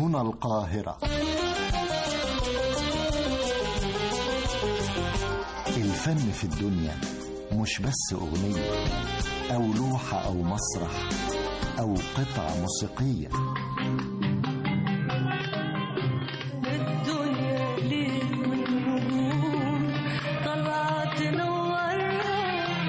هنا القاهرة الفن في الدنيا مش بس أغنية أو لوحة أو مسرح أو قطعة موسيقية الدنيا ليل والنجوم طلعت تنورها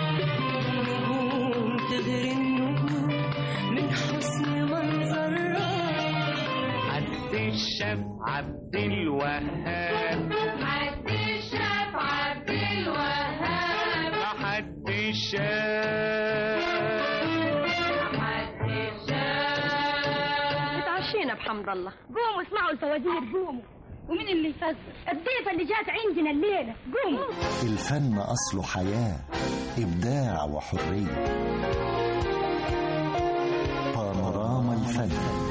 النجوم تغري النجوم من حسن منظرها عبد الشاف عبد الوهاب عبد الشاف عبد الوهاب حد الشاف عبد الشاف اتعشينا بحمد الله قوموا اسمعوا الفوازير قوموا ومين اللي يفزر الضيفة اللي جات عندنا الليلة قوموا الفن أصله حياة إبداع وحرية بانوراما الفن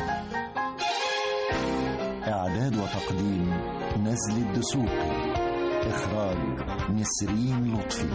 إعداد وتقديم نزل الدسوقي إخراج نسرين لطفي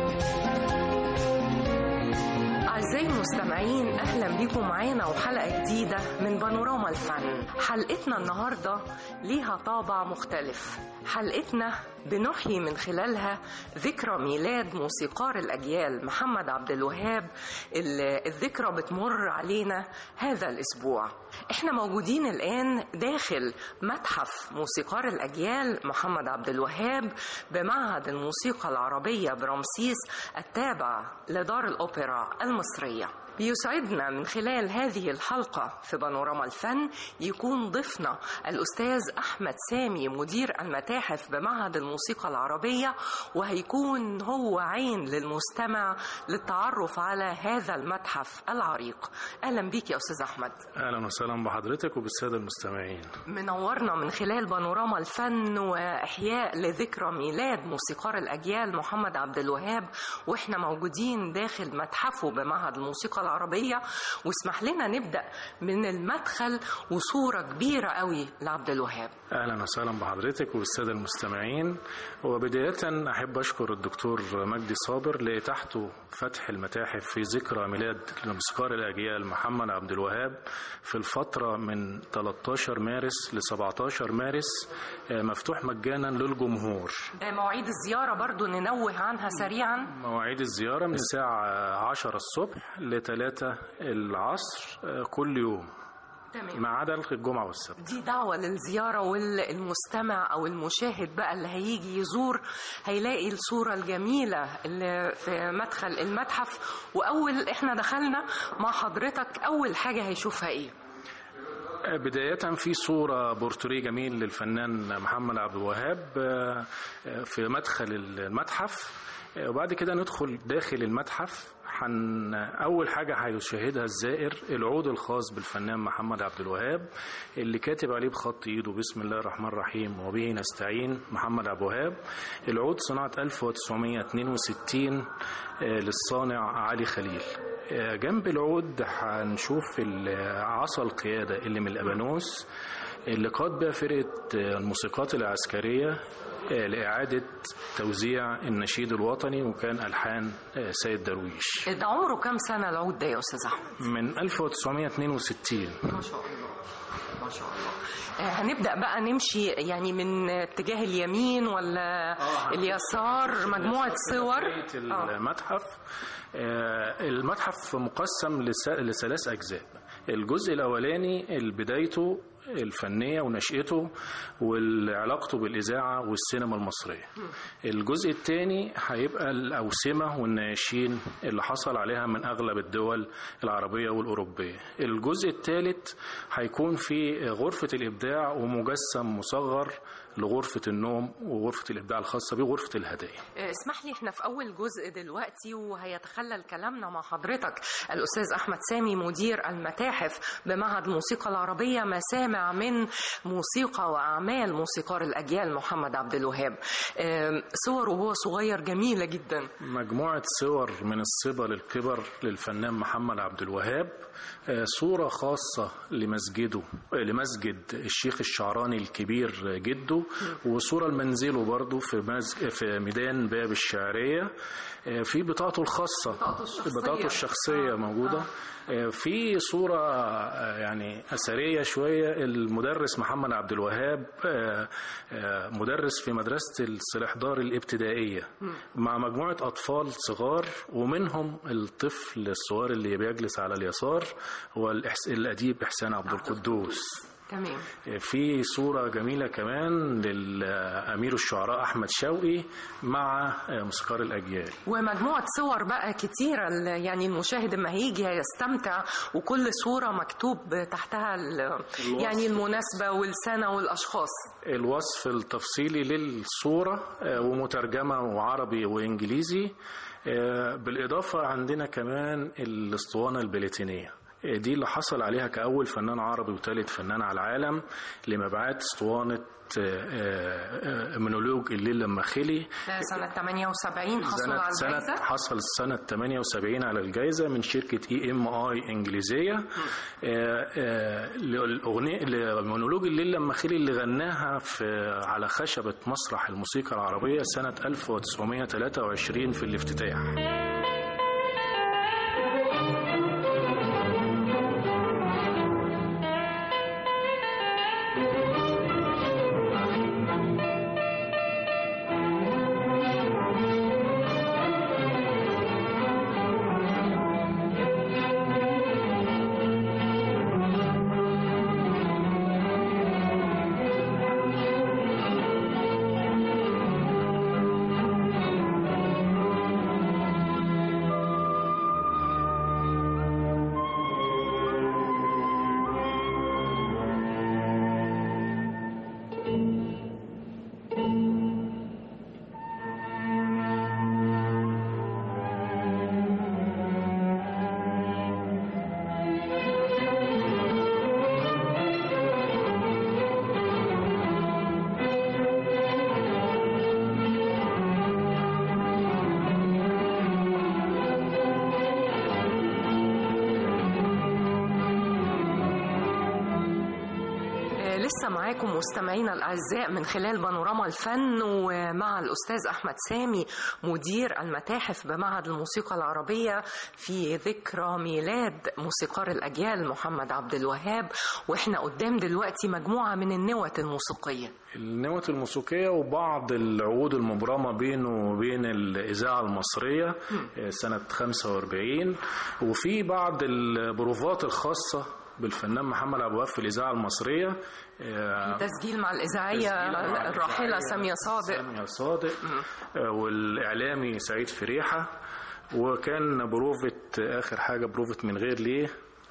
أعزائي المستمعين أهلا بيكم معانا وحلقة جديدة من بانوراما الفن حلقتنا النهاردة ليها طابع مختلف حلقتنا بنحيي من خلالها ذكرى ميلاد موسيقار الأجيال محمد عبد الوهاب اللي الذكرى بتمر علينا هذا الأسبوع احنا موجودين الآن داخل متحف موسيقار الأجيال محمد عبد الوهاب بمعهد الموسيقى العربية برمسيس التابع لدار الأوبرا المصرية بيسعدنا من خلال هذه الحلقة في بانوراما الفن يكون ضيفنا الأستاذ أحمد سامي مدير المتاحف بمعهد الموسيقى العربية وهيكون هو عين للمستمع للتعرف على هذا المتحف العريق أهلا بيك يا أستاذ أحمد اهلا وسهلا بحضرتك وبالساده المستمعين منورنا من خلال بانوراما الفن وإحياء لذكرى ميلاد موسيقار الأجيال محمد عبد الوهاب وإحنا موجودين داخل متحفه بمعهد الموسيقى العربية واسمح لنا نبدأ من المدخل وصورة كبيرة قوي لعبد الوهاب اهلا وسهلا بحضرتك وبالساده المستمعين وبدايه احب اشكر الدكتور مجدي صابر لاتاحته فتح المتاحف في ذكرى ميلاد الموسيقار الاجيال محمد عبد الوهاب في الفتره من 13 مارس ل 17 مارس آه، مفتوح مجانا للجمهور مواعيد الزيارة برضو ننوه عنها سريعا مواعيد الزيارة من الساعة 10 الصبح ل 3 العصر آه، كل يوم تمام ما عدا الجمعة والسبت دي دعوة للزيارة والمستمع أو المشاهد بقى اللي هيجي يزور هيلاقي الصورة الجميلة اللي في مدخل المتحف وأول إحنا دخلنا مع حضرتك أول حاجة هيشوفها إيه؟ بداية في صورة بورتريه جميل للفنان محمد عبد الوهاب آه، آه، في مدخل المتحف آه، وبعد كده ندخل داخل المتحف حن أول حاجة هيشاهدها الزائر العود الخاص بالفنان محمد عبد الوهاب اللي كاتب عليه بخط إيده بسم الله الرحمن الرحيم وبه نستعين محمد عبد الوهاب العود صناعة 1962 آه، للصانع علي خليل آه، جنب العود هنشوف ال- عصا القيادة اللي من الأبانوس اللي قاد بها فرقة آه، الموسيقات العسكرية آه، لإعادة توزيع النشيد الوطني وكان ألحان آه، سيد درويش ده عمره كام سنة العود ده يا أستاذ أحمد؟ من 1962 ما شاء الله ما شاء الله آه، هنبدأ بقى نمشي يعني من اتجاه اليمين ولا اليسار مجموعة صور بداية آه. المتحف آه، المتحف مقسم لس- لثلاث أجزاء الجزء الأولاني بدايته الفنية ونشأته وعلاقته بالإذاعة والسينما المصرية الجزء الثاني هيبقى الأوسمة والنياشين اللي حصل عليها من أغلب الدول العربية والأوروبية الجزء الثالث هيكون في غرفة الإبداع ومجسم مصغر لغرفة النوم وغرفة الإبداع الخاصة بغرفة الهدايا آه، اسمح لي احنا في اول جزء دلوقتي وهيتخلل كلامنا مع حضرتك الاستاذ احمد سامي مدير المتاحف بمعهد الموسيقى العربيه مسامع من موسيقى واعمال موسيقار الاجيال محمد عبد الوهاب آه، صوره وهو صغير جميله جدا مجموعة صور من الصبا للكبر للفنان محمد عبد الوهاب آه، صورة خاصة لمسجده آه، لمسجد الشيخ الشعراني الكبير جده وصورة لمنزله برضه في مسج... في ميدان باب الشعرية آه، في بطاقته الخاصة بطاقته الشخصية. بطاقته الشخصية آه، موجودة آه. آه، في صورة آه، يعني أثرية شوية المدرس محمد عبد الوهاب آه، آه، مدرس في مدرسة السلحدار الابتدائية مع مجموعة أطفال صغار ومنهم الطفل الصغير اللي بيجلس على اليسار هو الإحس- الأديب إحسان عبد القدوس تمام في صورة جميلة كمان للأمير الشعراء أحمد شوقي مع موسيقار الأجيال ومجموعة صور بقى كتيرة ال- يعني المشاهد لما هيجي هيستمتع وكل صورة مكتوب تحتها ال- يعني المناسبة والسنة والأشخاص الوصف التفصيلي للصورة آه، ومترجمة وعربي وإنجليزي آه، بالإضافة عندنا كمان الأسطوانة البلاتينية آه، دي اللي حصل عليها كأول فنان عربي وثالث فنان على العالم لمبيعات اسطوانة آه، آه، آه، مونولوج الليل لما خلي ده سنة 78 حصل سنة, على سنة الجائزة حصل سنة 78 على الجائزة من شركة اي ام اي انجليزية آه، آه، الاغنية المونولوج الليل لما خلي اللي غناها في على خشبة مسرح الموسيقى العربية سنة 1923 في الافتتاح آه، لسه معاكم مستمعينا الأعزاء من خلال بانوراما الفن ومع الأستاذ أحمد سامي مدير المتاحف بمعهد الموسيقى العربية في ذكرى ميلاد موسيقار الأجيال محمد عبد الوهاب وإحنا قدام دلوقتي مجموعة من النوت الموسيقية النوت الموسيقية وبعض العقود المبرمة بينه وبين الإذاعة المصرية آه، سنة 45 وفي بعض البروفات الخاصة بالفنان محمد عبد الوهاب في الإذاعة المصرية آه، تسجيل مع الإذاعية تسجيل مع الراحلة الإذاعية سامية صادق سامية صادق آه، والإعلامي سعيد فريحة وكان بروفة آخر حاجة بروفة من غير ليه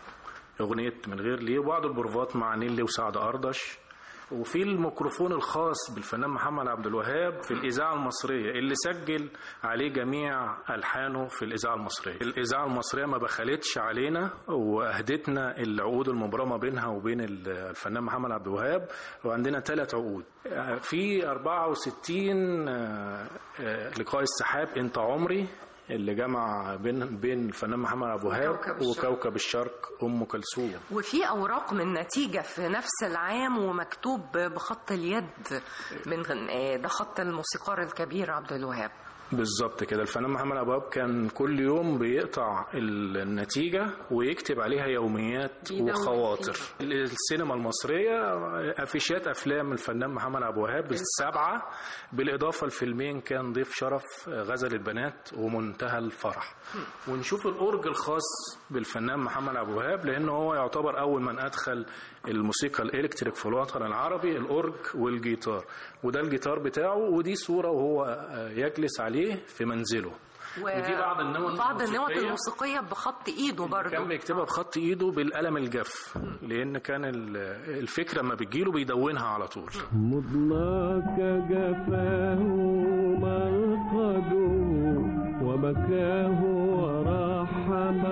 أغنية من غير ليه وبعض البروفات مع نيلي وسعد أردش وفي الميكروفون الخاص بالفنان محمد عبد الوهاب في الإذاعة المصرية اللي سجل عليه جميع ألحانه في الإذاعة المصرية الإذاعة المصرية ما بخلتش علينا وأهدتنا العقود المبرمة بينها وبين الفنان محمد عبد الوهاب وعندنا ثلاث عقود في 64 آه، آه، لقاء السحاب انت عمري اللي جمع بين بين الفنان محمد عبد الوهاب وكوكب الشرق. وكوكب الشرق ام كلثوم وفي أوراق من نتيجة في نفس العام ومكتوب بخط اليد من آه، ده خط الموسيقار الكبير عبد الوهاب بالظبط كده الفنان محمد ابو وهاب كان كل يوم بيقطع النتيجه ويكتب عليها يوميات بيدون وخواطر السينما المصريه افيشات افلام الفنان محمد ابو وهاب السبعه بالاضافه لفيلمين كان ضيف شرف غزل البنات ومنتهى الفرح ونشوف الاورج الخاص بالفنان محمد ابو وهاب لانه هو يعتبر اول من ادخل الموسيقى الالكتريك في الوطن العربي الاورج والجيتار وده الجيتار بتاعه ودي صوره وهو يجلس عليه في منزله ودي بعض النوت بعض النوت الموسيقية. الموسيقية بخط إيده برضه كان بيكتبها بخط ايده بالقلم الجاف لان كان ال- الفكره لما بتجيله بيدونها على طول مضلاك جفاه مرقده وبكاه وراح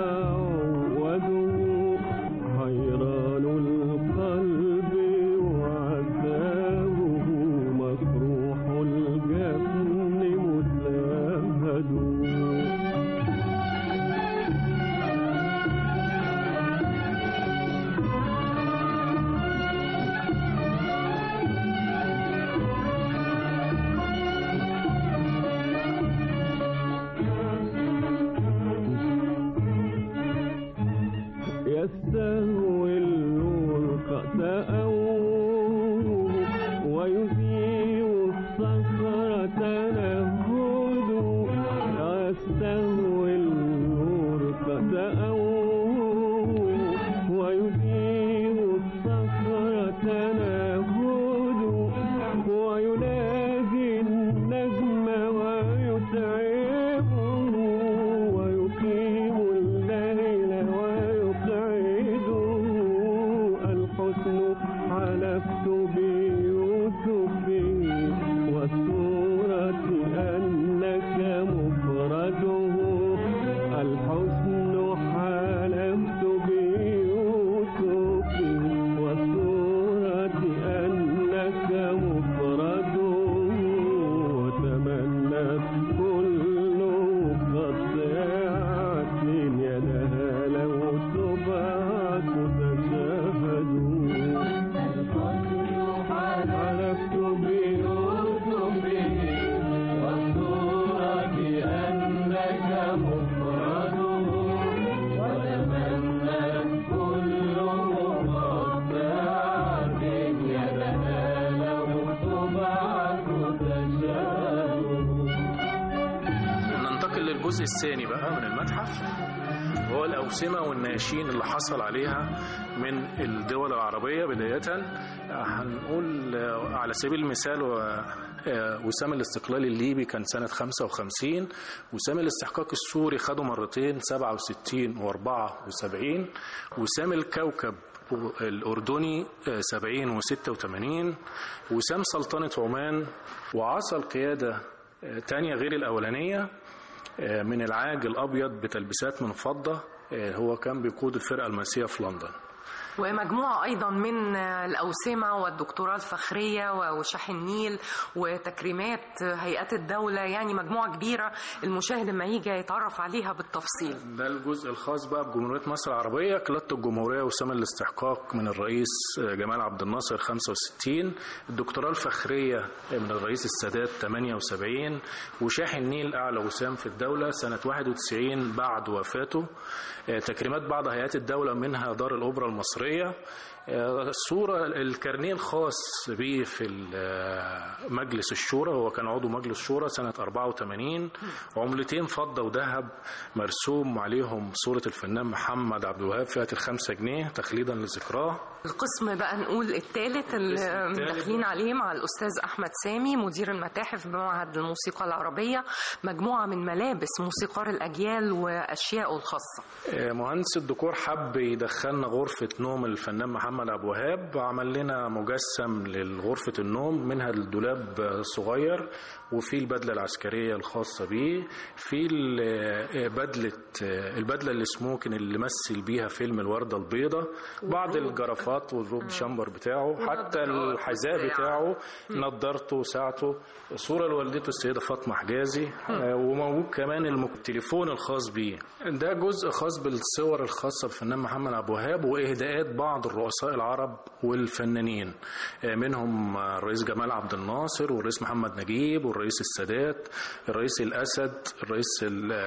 معوده حيران القلب وعذابه مفروح الجفن متلهد الجزء الثاني بقى من المتحف هو الأوسمة والناشين اللي حصل عليها من الدول العربية بداية هنقول آه، على سبيل المثال و- آه، وسام الاستقلال الليبي كان سنة 55 وسام الاستحقاق السوري خده مرتين 67 و74 وسام الكوكب الأردني آه، 70 و86 وسام سلطنة عمان وعصى القيادة آه، تانية غير الأولانية آه، من العاج الأبيض بتلبيسات من فضة آه، هو كان بيقود الفرقة الماسية في لندن ومجموعة أيضا من الأوسمة والدكتوراه الفخرية ووشاح النيل وتكريمات هيئات الدولة يعني مجموعة كبيرة المشاهد لما يجي يتعرف عليها بالتفصيل ده الجزء الخاص بقى بجمهورية مصر العربية قيادة الجمهورية وسام الاستحقاق من الرئيس جمال عبد الناصر 65 الدكتوراه الفخرية من الرئيس السادات 78 وشاح النيل أعلى وسام في الدولة سنة 91 بعد وفاته آه، تكريمات بعض هيئات الدولة منها دار الأوبرا المصرية آه، الصورة الكارنيه الخاص به في ال- مجلس الشورى هو كان عضو مجلس الشورى سنة 84 عملتين فضة وذهب مرسوم عليهم صورة الفنان محمد عبد الوهاب فئة الخمسة جنيه تخليدا لذكراه القسم بقى نقول الثالث اللي الثالث. داخلين عليه مع الأستاذ أحمد سامي مدير المتاحف بمعهد الموسيقى العربية مجموعة من ملابس موسيقار الأجيال وأشياء الخاصة آه، مهندس الديكور حب يدخلنا غرفة نوم الفنان محمد عبد الوهاب عمل لنا مجسم لغرفة النوم منها الدولاب آه، صغير وفي البدلة العسكرية الخاصة بيه في ال- آه، بدلة آه، البدلة السموكن اللي مثل بيها فيلم الوردة البيضاء بعض الجرافات والروب شامبر بتاعه حتى الحذاء والساعة. بتاعه نضارته وساعته صورة لوالدته السيدة فاطمة حجازي آه، وموجود كمان الم- التليفون الخاص بيه ده جزء خاص بالصور الخاصة بالفنان محمد عبد الوهاب وإهداءات بعض الرؤساء العرب والفنانين آه، منهم آه، الرئيس جمال عبد الناصر والرئيس محمد نجيب والرئيس السادات الرئيس الأسد الرئيس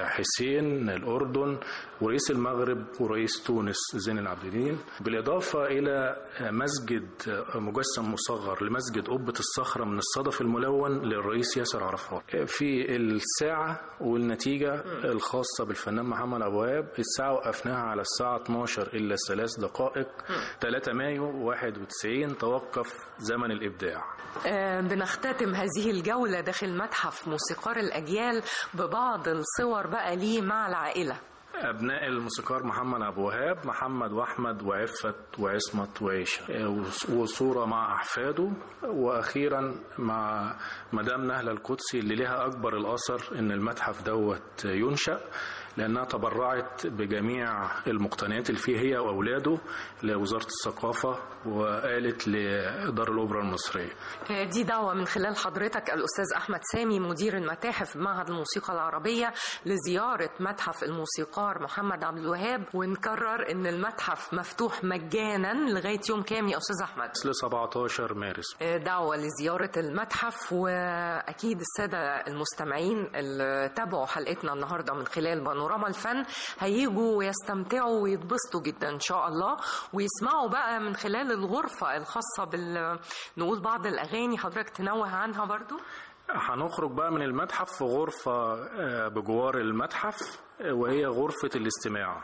الحسين الأردن ورئيس المغرب ورئيس تونس زين العابدين بالإضافة إلى آه، مسجد آه، مجسم مصغر لمسجد قبة الصخرة من الصدف الملون للرئيس ياسر عرفات آه، في الساعة والنتيجة الخاصة بالفنان محمد أبو وهاب الساعة وقفناها على الساعة 12 إلا ثلاث دقائق 3 مايو 91 توقف زمن الإبداع آه، بنختتم هذه الجولة داخل متحف موسيقار الأجيال ببعض الصور بقى ليه مع العائلة أبناء الموسيقار محمد أبو وهاب محمد وأحمد وعفت وعصمت وعيشة آه، وص- وصورة مع أحفاده وأخيرا مع مدام نهلة القدسي اللي لها أكبر الأثر إن المتحف دوت ينشأ لأنها تبرعت بجميع المقتنيات اللي فيه هي وأولاده لوزارة الثقافة وقالت لدار الأوبرا المصرية آه، دي دعوة من خلال حضرتك الأستاذ أحمد سامي مدير المتاحف بمعهد الموسيقى العربية لزيارة متحف الموسيقار محمد عبد الوهاب ونكرر إن المتحف مفتوح مجانا لغاية يوم كام يا أستاذ أحمد؟ ل 17 مارس دعوة لزيارة المتحف وأكيد السادة المستمعين اللي تابعوا حلقتنا النهاردة من خلال بانوراما الفن هيجوا ويستمتعوا ويتبسطوا جدا إن شاء الله ويسمعوا بقى من خلال الغرفة الخاصة بال نقول بعض الأغاني حضرتك تنوه عنها برضو هنخرج بقى من المتحف في غرفة آه، بجوار المتحف آه، وهي غرفة الاستماع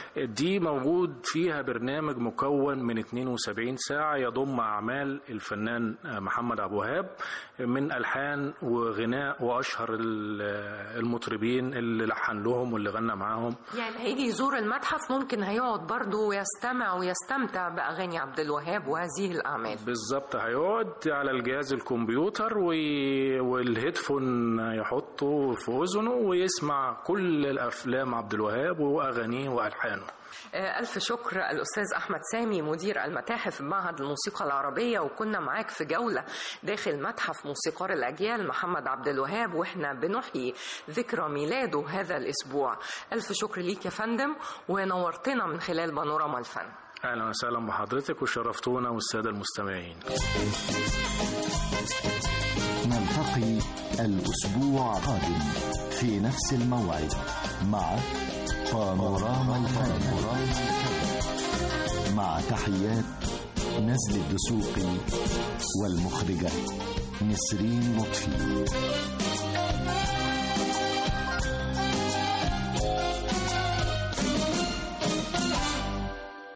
دي موجود فيها برنامج مكون من 72 ساعة يضم أعمال الفنان آه، محمد عبد الوهاب من ألحان وغناء وأشهر ال- آه، المطربين اللي لحن لهم واللي غنى معاهم يعني هيجي يزور المتحف ممكن هيقعد برضو ويستمع ويستمتع بأغاني عبد الوهاب وهذه الأعمال بالظبط هيقعد على الجهاز الكمبيوتر وي... والهيدفون يحطه في اذنه ويسمع كل الافلام عبد الوهاب واغانيه والحانه آه، ألف شكر الأستاذ أحمد سامي مدير المتاحف بمعهد الموسيقى العربية وكنا معاك في جولة داخل متحف موسيقار الأجيال محمد عبد الوهاب وإحنا بنحيي ذكرى ميلاده هذا الأسبوع ألف شكر ليك يا فندم ونورتنا من خلال بانوراما الفن اهلا وسهلا بحضرتك وشرفتونا والساده المستمعين نلتقي الأسبوع القادم في نفس الموعد مع بانوراما الفن مع تحيات نزل الدسوقي والمخرجة نسرين لطفي